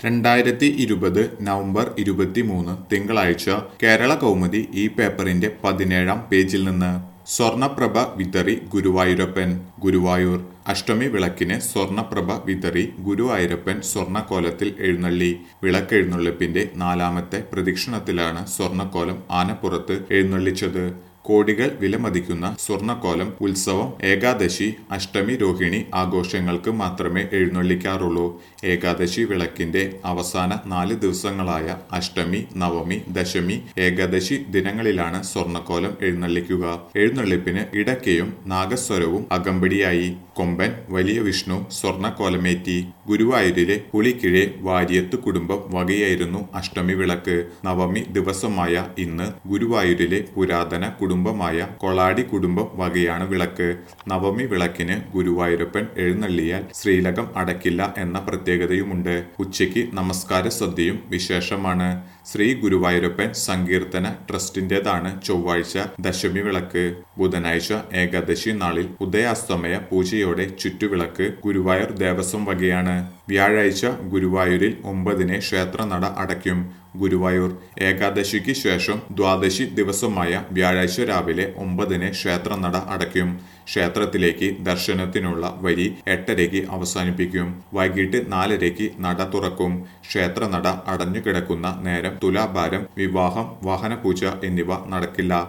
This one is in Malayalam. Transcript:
രണ്ടായിരത്തി ഇരുപത് നവംബർ ഇരുപത്തിമൂന്ന് തിങ്കളാഴ്ച കേരള കൗമുദി ഈ പേപ്പറിന്റെ പതിനേഴാം പേജിൽ നിന്ന് സ്വർണപ്രഭ വിതറി ഗുരുവായൂരപ്പൻ ഗുരുവായൂർ അഷ്ടമി വിളക്കിന് സ്വർണപ്രഭ വിതറി ഗുരുവായൂരപ്പൻ സ്വർണക്കോലത്തിൽ എഴുന്നള്ളി വിളക്കെഴുന്നള്ളിപ്പിന്റെ നാലാമത്തെ പ്രദക്ഷിണത്തിലാണ് സ്വർണക്കോലം ആനപ്പുറത്ത് എഴുന്നള്ളിച്ചത് കോടികൾ വിലമതിക്കുന്ന സ്വർണക്കോലം ഉത്സവം ഏകാദശി അഷ്ടമി രോഹിണി ആഘോഷങ്ങൾക്ക് മാത്രമേ എഴുന്നള്ളിക്കാറുള്ളൂ ഏകാദശി വിളക്കിന്റെ അവസാന നാല് ദിവസങ്ങളായ അഷ്ടമി നവമി ദശമി ഏകാദശി ദിനങ്ങളിലാണ് സ്വർണക്കോലം എഴുന്നള്ളിക്കുക എഴുന്നള്ളിപ്പിന് ഇടയ്ക്കയും നാഗസ്വരവും അകമ്പടിയായി കൊമ്പൻ വലിയ വിഷ്ണു സ്വർണക്കോലമേറ്റി ഗുരുവായൂരിലെ പുളിക്കിഴെ വാര്യത്ത് കുടുംബം വകയായിരുന്നു അഷ്ടമി വിളക്ക് നവമി ദിവസമായ ഇന്ന് ഗുരുവായൂരിലെ പുരാതന കുടുംബമായ കൊളാടി കുടുംബം വകയാണ് വിളക്ക് നവമി വിളക്കിന് ഗുരുവായൂരപ്പൻ എഴുന്നള്ളിയാൽ ശ്രീലകം അടക്കില്ല എന്ന പ്രത്യേകതയുമുണ്ട് ഉച്ചയ്ക്ക് നമസ്കാര സദ്യയും വിശേഷമാണ് ശ്രീ ഗുരുവായൂരപ്പൻ സങ്കീർത്തന ട്രസ്റ്റിന്റേതാണ് ചൊവ്വാഴ്ച ദശമി വിളക്ക് ബുധനാഴ്ച ഏകാദശി നാളിൽ ഉദയാസ്തമയ പൂജയോടെ ചുറ്റുവിളക്ക് ഗുരുവായൂർ ദേവസ്വം വകയാണ് വ്യാഴാഴ്ച ഗുരുവായൂരിൽ ഒമ്പതിന് ക്ഷേത്രനട അടയ്ക്കും ഗുരുവായൂർ ഏകാദശിക്ക് ശേഷം ദ്വാദശി ദിവസമായ വ്യാഴാഴ്ച രാവിലെ ഒമ്പതിന് ക്ഷേത്രനട അടയ്ക്കും ക്ഷേത്രത്തിലേക്ക് ദർശനത്തിനുള്ള വരി എട്ടരയ്ക്ക് അവസാനിപ്പിക്കും വൈകിട്ട് നാലരയ്ക്ക് നട തുറക്കും ക്ഷേത്രനട അടഞ്ഞുകിടക്കുന്ന നേരം തുലാഭാരം വിവാഹം വാഹനപൂജ എന്നിവ നടക്കില്ല